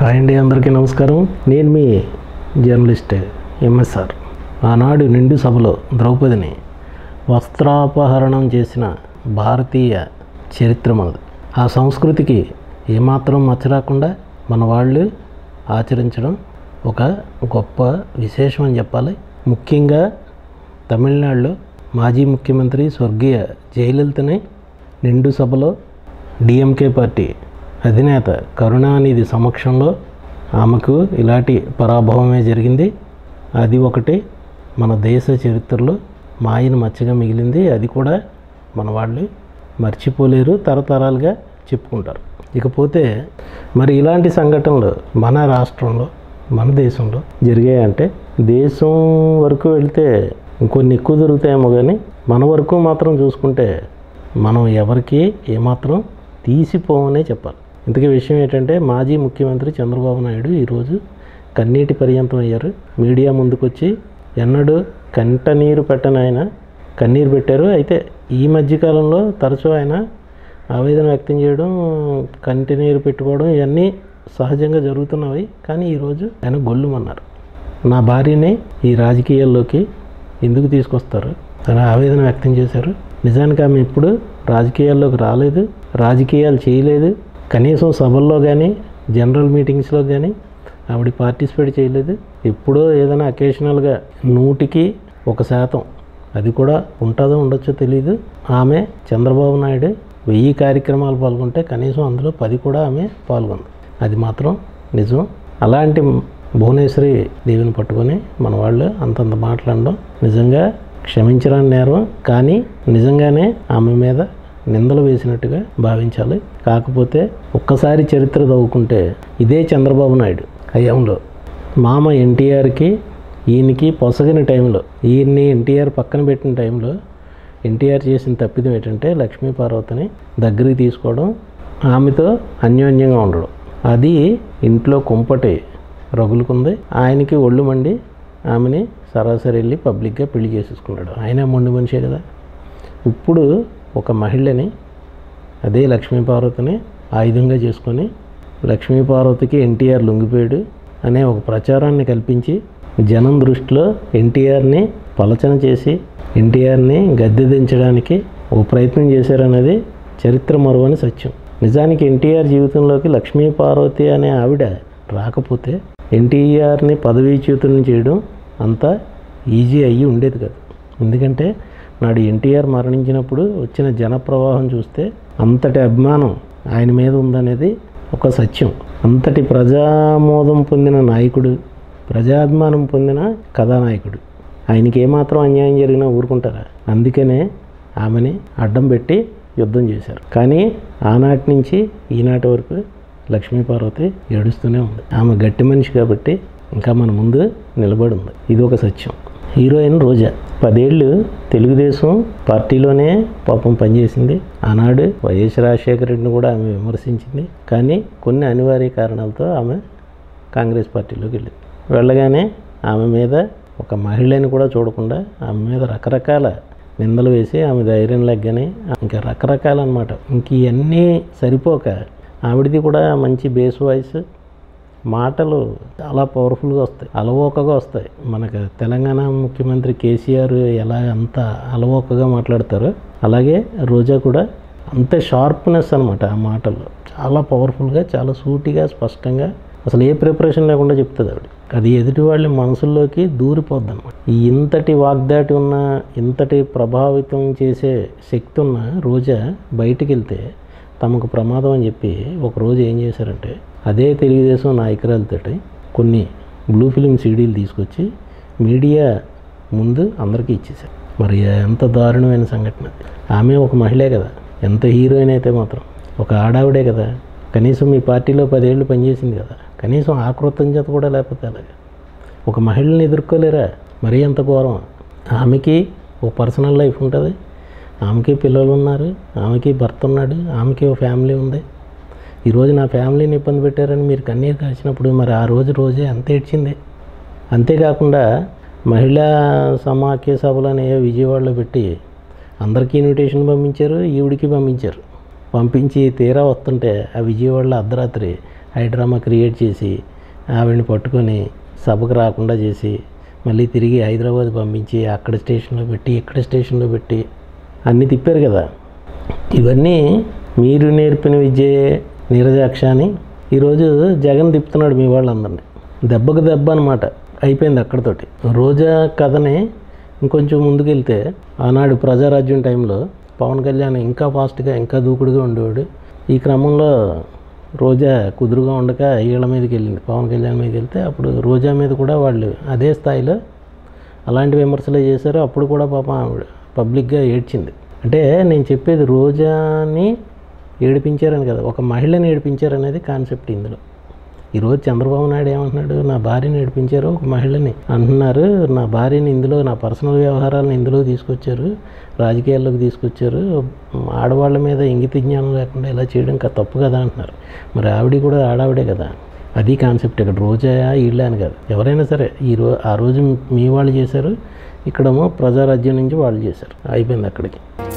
Hi అండి అందరికీ నమస్కారం నేను మీ జర్నలిస్ట్ ఎంఎస్ఆర్ ఆనాడు నిండు సభలో ద్రౌపదిని వస్త్రాపహరణం చేసిన భారతీయ చరిత్ర మనది ఆ సంస్కృతికి ఏమాత్రం మచ్చ రాకుండా మన వాళ్ళు ఆచరించడం ఒక గొప్ప విశేషం అని చెప్పాలి ముఖ్యంగా తమిళనాడులో మాజీ ముఖ్యమంత్రి స్వర్గీయ జయలలితని నిండు సభలో డిఎంకే పార్టీ అధినేత కరుణానిధి సమక్షంలో ఆమెకు ఇలాంటి పరాభవమే జరిగింది అది ఒకటి మన దేశ చరిత్రలో మాయను మచ్చగా మిగిలింది అది కూడా మన వాళ్ళు మర్చిపోలేరు తరతరాలుగా చెప్పుకుంటారు ఇకపోతే మరి ఇలాంటి సంఘటనలు మన రాష్ట్రంలో మన దేశంలో జరిగాయంటే దేశం వరకు వెళితే ఇంకొన్ని ఎక్కువ జరుగుతాయేమో కానీ మన వరకు మాత్రం చూసుకుంటే మనం ఎవరికి ఏమాత్రం తీసిపోమనే చెప్పాలి ఇంతకీ విషయం ఏంటంటే మాజీ ముఖ్యమంత్రి చంద్రబాబు నాయుడు ఈరోజు కన్నీటి పర్యంతం అయ్యారు మీడియా ముందుకొచ్చి ఎన్నడూ కంట నీరు పెట్టని ఆయన కన్నీరు పెట్టారు అయితే ఈ మధ్యకాలంలో తరచూ ఆయన ఆవేదన వ్యక్తం చేయడం కంటి నీరు పెట్టుకోవడం ఇవన్నీ సహజంగా జరుగుతున్నవి కానీ ఈరోజు ఆయన గొల్లుమన్నారు నా భార్యని ఈ రాజకీయాల్లోకి ఎందుకు తీసుకొస్తారు అని ఆవేదన వ్యక్తం చేశారు నిజానికి ఆమె ఇప్పుడు రాజకీయాల్లోకి రాలేదు రాజకీయాలు చేయలేదు కనీసం సభల్లో కానీ జనరల్ మీటింగ్స్లో కానీ ఆవిడ పార్టిసిపేట్ చేయలేదు ఎప్పుడో ఏదైనా అకేషనల్గా నూటికి ఒక శాతం అది కూడా ఉంటుందో ఉండొచ్చో తెలియదు ఆమె చంద్రబాబు నాయుడు వెయ్యి కార్యక్రమాలు పాల్గొంటే కనీసం అందులో పది కూడా ఆమె పాల్గొంది అది మాత్రం నిజం అలాంటి భువనేశ్వరి దేవిని పట్టుకొని మన వాళ్ళు అంతంత మాట్లాడడం నిజంగా క్షమించరాని నేరం కానీ నిజంగానే ఆమె మీద నిందలు వేసినట్టుగా భావించాలి కాకపోతే ఒక్కసారి చరిత్ర చదువుకుంటే ఇదే చంద్రబాబు నాయుడు హయాంలో మామ ఎన్టీఆర్కి ఈయనకి పొసగిన టైంలో ఈయన్ని ఎన్టీఆర్ పక్కన పెట్టిన టైంలో ఎన్టీఆర్ చేసిన తప్పిదం ఏంటంటే లక్ష్మీ పార్వతిని దగ్గరికి తీసుకోవడం ఆమెతో అన్యోన్యంగా ఉండడం అది ఇంట్లో కుంపటి రగులుకుంది ఆయనకి ఒళ్ళు మండి ఆమెని సరాసరి వెళ్ళి పబ్లిక్గా పెళ్లి చేసేసుకున్నాడు ఆయన మొండి మనిషే కదా ఇప్పుడు ఒక మహిళని అదే లక్ష్మీ పార్వతిని ఆయుధంగా చేసుకొని లక్ష్మీ పార్వతికి ఎన్టీఆర్ లొంగిపోయాడు అనే ఒక ప్రచారాన్ని కల్పించి జనం దృష్టిలో ఎన్టీఆర్ని పలచన చేసి ఎన్టీఆర్ని గద్దె దించడానికి ఒక ప్రయత్నం చేశారన్నది చరిత్ర మరువని సత్యం నిజానికి ఎన్టీఆర్ జీవితంలోకి లక్ష్మీ పార్వతి అనే ఆవిడ రాకపోతే ఎన్టీఆర్ని పదవీచ్యుతులను చేయడం అంత ఈజీ అయ్యి ఉండేది కాదు ఎందుకంటే నాడు ఎన్టీఆర్ మరణించినప్పుడు వచ్చిన జనప్రవాహం చూస్తే అంతటి అభిమానం ఆయన మీద ఉందనేది ఒక సత్యం అంతటి ప్రజామోదం పొందిన నాయకుడు ప్రజాభిమానం పొందిన కథానాయకుడు ఆయనకి ఏమాత్రం అన్యాయం జరిగినా ఊరుకుంటారా అందుకనే ఆమెని అడ్డం పెట్టి యుద్ధం చేశారు కానీ ఆనాటి నుంచి ఈనాటి వరకు లక్ష్మీపార్వతి ఏడుస్తూనే ఉంది ఆమె గట్టి మనిషి కాబట్టి ఇంకా మన ముందు నిలబడి ఉంది ఇది ఒక సత్యం హీరోయిన్ రోజా పదేళ్ళు తెలుగుదేశం పార్టీలోనే పాపం పనిచేసింది ఆనాడు వైఎస్ రాజశేఖర రెడ్డిని కూడా ఆమె విమర్శించింది కానీ కొన్ని అనివార్య కారణాలతో ఆమె కాంగ్రెస్ పార్టీలోకి వెళ్ళింది వెళ్ళగానే ఆమె మీద ఒక మహిళని కూడా చూడకుండా ఆమె మీద రకరకాల నిందలు వేసి ఆమె ధైర్యం లెగ్గని ఇంకా రకరకాల అనమాట ఇంక ఇవన్నీ సరిపోక ఆవిడది కూడా మంచి బేస్ వాయిస్ మాటలు చాలా పవర్ఫుల్గా వస్తాయి అలవోకగా వస్తాయి మనకు తెలంగాణ ముఖ్యమంత్రి కేసీఆర్ ఎలా అంత అలవోకగా మాట్లాడతారో అలాగే రోజా కూడా అంతే షార్ప్నెస్ అనమాట ఆ మాటల్లో చాలా పవర్ఫుల్గా చాలా సూటిగా స్పష్టంగా అసలు ఏ ప్రిపరేషన్ లేకుండా చెప్తుంది ఆవిడ అది ఎదుటి వాళ్ళ మనసుల్లోకి దూరిపోద్ది అనమాట ఈ ఇంతటి వాగ్దాటి ఉన్న ఇంతటి ప్రభావితం చేసే శక్తి ఉన్న రోజా బయటికి వెళ్తే తమకు ప్రమాదం అని చెప్పి ఒకరోజు ఏం చేశారంటే అదే తెలుగుదేశం నాయకురాలతోటి కొన్ని బ్లూ ఫిలిం సీడీలు తీసుకొచ్చి మీడియా ముందు అందరికీ ఇచ్చేశారు మరి ఎంత దారుణమైన సంఘటన అది. ఆమె ఒక మహిళే కదా ఎంత హీరోయిన్ అయితే మాత్రం ఒక ఆడావిడే కదా కనీసం మీ పార్టీలో పదేళ్ళు పనిచేసింది కదా కనీసం ఆ కృతజ్ఞత కూడా లేకపోతే అలాగా ఒక మహిళని ఎదుర్కోలేరా మరీ అంత ఘోరం ఆమెకి ఓ పర్సనల్ లైఫ్ ఉంటుంది ఆమెకి పిల్లలు ఉన్నారు ఆమెకి భర్త ఉన్నాడు ఆమెకి ఓ ఫ్యామిలీ ఉంది ఈరోజు నా ఫ్యామిలీని ఇబ్బంది పెట్టారని మీరు కన్నీరు కాల్చినప్పుడు మరి ఆ రోజు రోజే అంత ఏడ్చింది అంతేకాకుండా మహిళా సమాఖ్య సభలని విజయవాడలో పెట్టి అందరికీ ఇన్విటేషన్ పంపించారు ఈవిడికి పంపించారు పంపించి తీరా వస్తుంటే ఆ విజయవాడలో అర్ధరాత్రి హైడ్రామా క్రియేట్ చేసి ఆవిడని పట్టుకొని సభకు రాకుండా చేసి మళ్ళీ తిరిగి హైదరాబాద్ పంపించి అక్కడ స్టేషన్లో పెట్టి ఇక్కడ స్టేషన్లో పెట్టి అన్నీ తిప్పారు కదా ఇవన్నీ మీరు నేర్పిన విద్యే నీరజాక్ష అని ఈరోజు జగన్ తిప్పుతున్నాడు మీ వాళ్ళందరినీ దెబ్బకు దెబ్బ అనమాట అయిపోయింది అక్కడతోటి రోజా కథని ఇంకొంచెం ముందుకెళ్తే ఆనాడు ప్రజారాజ్యం టైంలో పవన్ కళ్యాణ్ ఇంకా ఫాస్ట్గా ఇంకా దూకుడుగా ఉండేవాడు ఈ క్రమంలో రోజా కుదురుగా ఉండక వీళ్ళ మీదకి వెళ్ళింది పవన్ కళ్యాణ్ మీదకి వెళ్తే అప్పుడు రోజా మీద కూడా వాళ్ళు అదే స్థాయిలో అలాంటి విమర్శలు చేశారు అప్పుడు కూడా పాపం ఆవిడ పబ్లిక్గా ఏడ్చింది అంటే నేను చెప్పేది రోజాని ఏడిపించారని కదా ఒక మహిళని ఏడిపించారనేది కాన్సెప్ట్ ఇందులో ఈరోజు చంద్రబాబు నాయుడు ఏమంటున్నాడు నా భార్యని ఏడిపించారు ఒక మహిళని అంటున్నారు నా భార్యని ఇందులో నా పర్సనల్ వ్యవహారాలను ఇందులో తీసుకొచ్చారు రాజకీయాల్లోకి తీసుకొచ్చారు ఆడవాళ్ళ మీద ఇంగిత జ్ఞానం లేకుండా ఇలా చేయడం కా- తప్పు కదా అంటున్నారు మరి ఆవిడ కూడా ఆడావిడే కదా అది కాన్సెప్ట్ ఇక్కడ రోజా వీళ్ళే అని కాదు ఎవరైనా సరే ఈ రో ఆ రోజు మీ వాళ్ళు చేశారు ఇక్కడేమో ప్రజారాజ్యం నుంచి వాళ్ళు చేశారు అయిపోయింది అక్కడికి